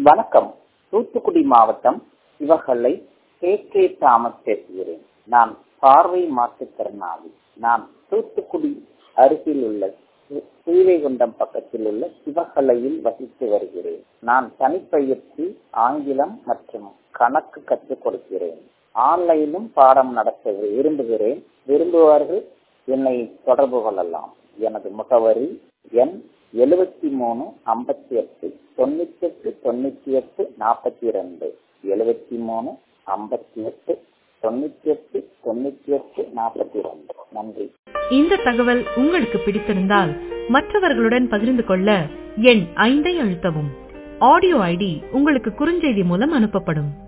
வணக்கம் தூத்துக்குடி மாவட்டம் Sivakalai K K Thomas பேசுகிறேன் நான் பார்வை மாற்றுத்திறனாளி நான் தூத்துக்குடி அருகில் உள்ள ஸ்ரீ- ஸ்ரீவைகுண்டம் பக்கத்தில் உள்ள சிவகலையில் வசித்து வருகிறேன் நான் தனிப்பயிற்சி ஆங்கிலம் மற்றும் கணக்கு கற்றுக் கொடுக்கிறேன் ஆன்லைனிலும் பாடம் நடத்த விரும்புகிறேன் விரும்புவார்கள் என்னை தொடர்பு கொள்ளலாம் எனது முகவரி எண் எழுபத்தி மூணு ஐம்பத்தி எட்டு தொண்ணூத்தி எட்டு தொண்ணூத்தி எட்டு நாற்பத்தி ரெண்டு எழுபத்தி மூணு ஐம்பத்தி எட்டு தொண்ணூத்தி எட்டு தொண்ணூத்தி எட்டு நாற்பத்தி ரெண்டு நன்றி இந்த தகவல் உங்களுக்கு பிடித்திருந்தால் மற்றவர்களுடன் பகிர்ந்து கொள்ள எண் ஐந்தை அழுத்தவும் ஆடியோ ஐடி உங்களுக்கு குறுஞ்செய்தி மூலம் அனுப்பப்படும்